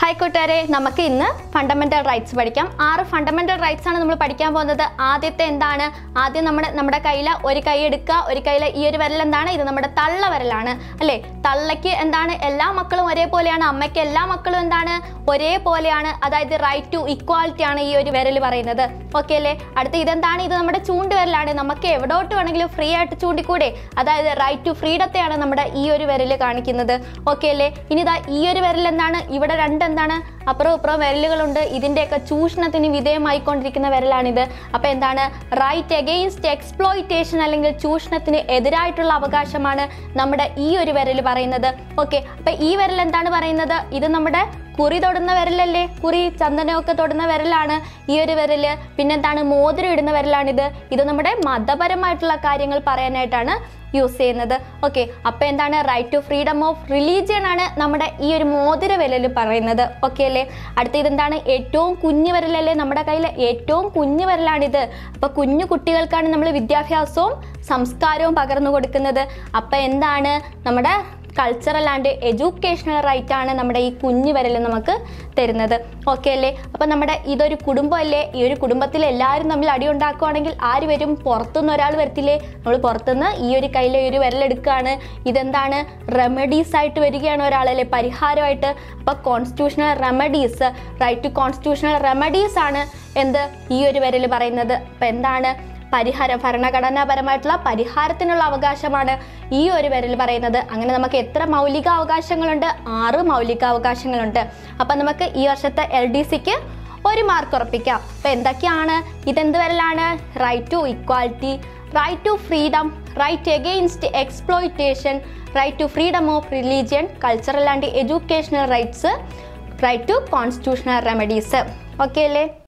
hi കൂട്ടുകാരെ നമുക്ക് ഇന്ന് ഫണ്ടമെന്റൽ റൈറ്റ്സ് പഠിക്കാം ആറ് ഫണ്ടമെന്റൽ റൈറ്റ്സ് ആണ് നമ്മൾ പഠിക്കാൻ പോകുന്നത് ആദ്യത്തെ എന്താണ് ആദ്യം നമ്മുടെ നമ്മുടെ കയ്യിൽ ഒരു കൈ എടുക്കുക ഒരു കയ്യിൽ ഈ ഒരു വിരൽ എന്താണ് ഇത് നമ്മുടെ തള്ള വിരലാണ് അല്ലേ തള്ളയ്ക്ക് എന്താണ് എല്ലാ മക്കളും ഒരേപോലെയാണ് അമ്മയ്ക്ക് എല്ലാ മക്കളും എന്താണ് ഒരേപോലെയാണ് അതായത് റൈറ്റ് ടു ഇക്വാലിറ്റി ആണ് ഈ ഒരു വിരൽ പറയുന്നത് ഓക്കെ അല്ലേ അടുത്ത ഇതെന്താണ് ഇത് നമ്മുടെ ചൂണ്ട് വിരലാണ് നമുക്ക് എവിടോട്ട് വേണമെങ്കിലും ഫ്രീ ആയിട്ട് ചൂണ്ടിക്കൂടെ അതായത് റൈറ്റ് ടു ഫ്രീഡത്തെയാണ് നമ്മുടെ ഈ ഒരു വിരൽ കാണിക്കുന്നത് ഓക്കെ അല്ലേ ഇനി ഇതാ ഈ ഒരു വിരൽ എന്താണ് ഇവിടെ രണ്ട് എന്താണ് അപ്പുറം ഇപ്പുറം വിരലുകളുണ്ട് ഇതിൻ്റെയൊക്കെ ചൂഷണത്തിന് വിധേയമായിക്കൊണ്ടിരിക്കുന്ന വിരലാണിത് അപ്പോൾ എന്താണ് റൈറ്റ് എഗെയിൻസ്റ്റ് എക്സ്പ്ലോയിറ്റേഷൻ അല്ലെങ്കിൽ ചൂഷണത്തിന് എതിരായിട്ടുള്ള അവകാശമാണ് നമ്മുടെ ഈ ഒരു വിരൽ പറയുന്നത് ഓക്കെ അപ്പോൾ ഈ വിരൽ എന്താണ് പറയുന്നത് ഇത് നമ്മുടെ കുറി തൊടുന്ന വിരലല്ലേ കുറി ചന്ദനമൊക്കെ തൊടുന്ന വിരലാണ് ഈ ഒരു വിരല് പിന്നെന്താണ് മോതിരം ഇടുന്ന വിരലാണിത് ഇത് നമ്മുടെ മതപരമായിട്ടുള്ള കാര്യങ്ങൾ പറയാനായിട്ടാണ് യൂസ് ചെയ്യുന്നത് ഓക്കെ അപ്പോൾ എന്താണ് right to freedom of religion ആണ് നമ്മുടെ ഈ ഒരു മോതിര വിരൽ പറയുന്നത് ഓക്കെ അല്ലേ അടുത്ത ഇതെന്താണ് ഏറ്റവും കുഞ്ഞു വിരലല്ലേ നമ്മുടെ കയ്യിൽ ഏറ്റവും കുഞ്ഞു വിരലാണിത് അപ്പോൾ കുഞ്ഞു കുട്ടികൾക്കാണ് നമ്മൾ വിദ്യാഭ്യാസവും സംസ്കാരവും പകർന്നു കൊടുക്കുന്നത് അപ്പോൾ എന്താണ് നമ്മുടെ കൾച്ചറൽ ആൻഡ് എഡ്യൂക്കേഷണൽ റൈറ്റ് ആണ് നമ്മുടെ ഈ കുഞ്ഞു വിരൽ നമുക്ക് തരുന്നത് ഓക്കെ അല്ലേ അപ്പം നമ്മുടെ ഇതൊരു കുടുംബമല്ലേ ഈ ഒരു കുടുംബത്തിൽ എല്ലാവരും തമ്മിൽ അടി ഉണ്ടാക്കുവാണെങ്കിൽ ആര് വരും പുറത്തുനിന്ന് ഒരാൾ വരത്തില്ലേ നമ്മൾ പുറത്തുനിന്ന് ഈ ഒരു കയ്യിലെ ഒരു വിരലെടുക്കുകയാണ് ഇതെന്താണ് റെമഡീസ് ആയിട്ട് വരികയാണ് ഒരാളല്ലേ പരിഹാരമായിട്ട് അപ്പോൾ constitutional remedies right to constitutional remedies ആണ് എന്ത് ഈ ഒരു വിരൽ പറയുന്നത് അപ്പം എന്താണ് പരിഹാരം ഭരണഘടനാപരമായിട്ടുള്ള പരിഹാരത്തിനുള്ള അവകാശമാണ് ഈ ഒരു വിരൽ പറയുന്നത് അങ്ങനെ നമുക്ക് എത്ര മൗലിക അവകാശങ്ങളുണ്ട് ആറ് മൗലിക അവകാശങ്ങളുണ്ട് അപ്പം നമുക്ക് ഈ വർഷത്തെ എൽ ഡി സിക്ക് ഒരു മാർക്ക് ഉറപ്പിക്കാം അപ്പം എന്തൊക്കെയാണ് ഇതെന്ത് വിരലാണ് right to equality right to freedom right against exploitation right to freedom of religion cultural and educational rights right to constitutional remedies okay അല്ലേ